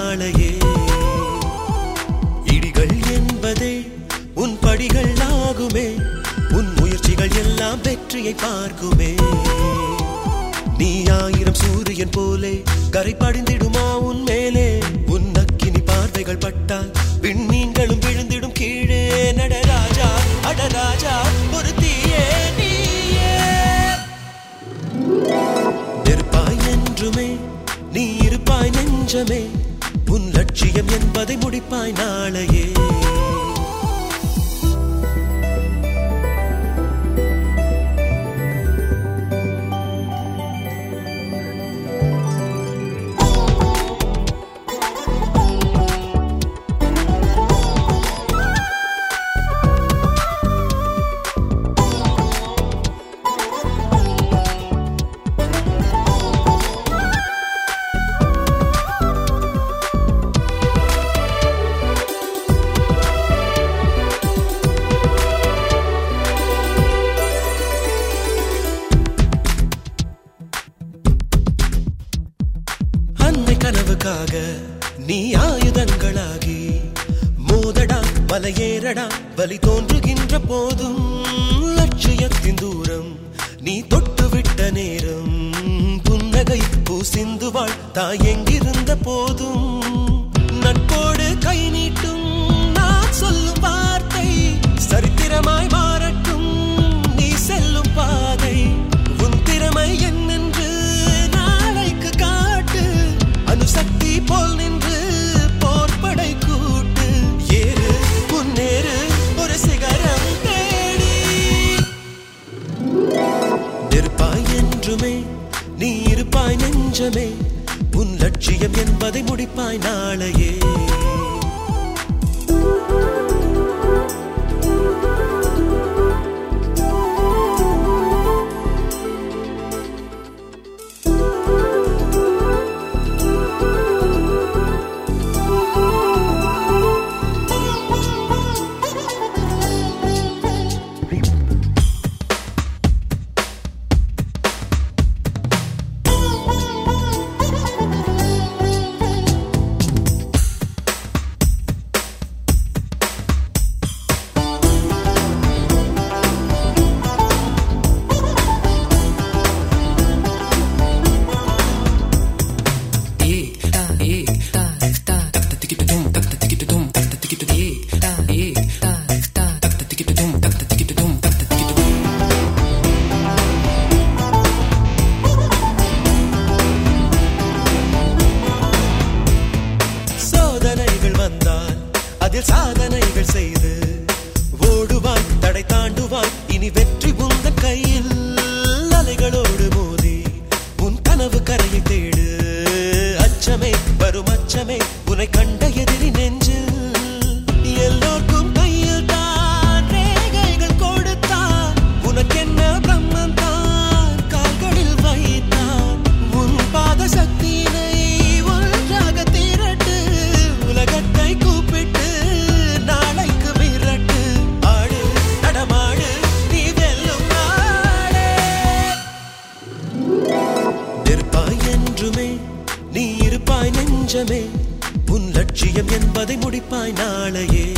நாளையே இடிகள் என்பதே உன் படிகள் ஆகுமே உன் முயற்சிகள் எல்லாம் வெற்றியை பார்க்குமே நீ ஆயிரம் சூரியன் போலே கரை படிந்திடுமா உன் மேலே உன் அக்கினி பார்வைகள் பட்டால் விண்மீன்களும் விழுந்திடும் கீழே நடராஜா அடராஜா ஒரு தீயே நீயே நெருப்பாய் என்றுமே நீ இருப்பாய் நெஞ்சமே உன் லட்சியம் என்பதை முடிப்பாய் நாளையே அன்னை கனவுக்காக நீ ஆயுதங்களாகி மோதடா மலையேறடா வலி தோன்றுகின்ற போதும் லட்சியத்தின் தூரம் நீ தொட்டுவிட்ட நேரம் புன்னகை பூசிந்துவாள் தாய் எங்கிருந்த போதும் நட்போடு கை நீட்டும் நான் சொல்லும் வார்த்தை சரித்திரமாய் மாறட்டும் நீ செல்லும் பாதை உன் திறமை என்னென்று நாளைக்கு காட்டு அணுசக்தி போல் நின்று போர்படை கூட்டு ஏறு முன்னேறு ஒரு சிகரம் தேடி நெருப்பாய் என்றுமே நீ இருப்பாய் நெஞ்சமே உன் லட்சியம் என்பதை முடிப்பாய் நாளையே சோதனைகள் வந்தால் அதில் சாதனைகள் செய்து ஓடுவாய் தடை தாண்டுவாய் இனி வெற்றி உந்தன் கையில் அலைகளோடு மோதி உன் கனவு கரையை தேடு அச்சமே வரும் அச்சமே உன்னை கண்ட எதிரி நெஞ்சில் எல்லோர்க்கும் கையில் தான் ரேகைகள் கொடுத்தான் உனக்கென்ன பிரம்மன் தான் கால்களில் வைத்தான் உன் பாத சக்தியினை ஒன்றாக திரட்டு உலகத்தை கூப்பிட்டு நாளைக்கு மிரட்டு ஆடு நடமாடு நீ வெல்லும் நாளே நெருப்பாய் என்றுமே நீ இருப்பாய் நெஞ்சமே உன் லட்சியம் என்பதை முடிப்பாய் நாளையே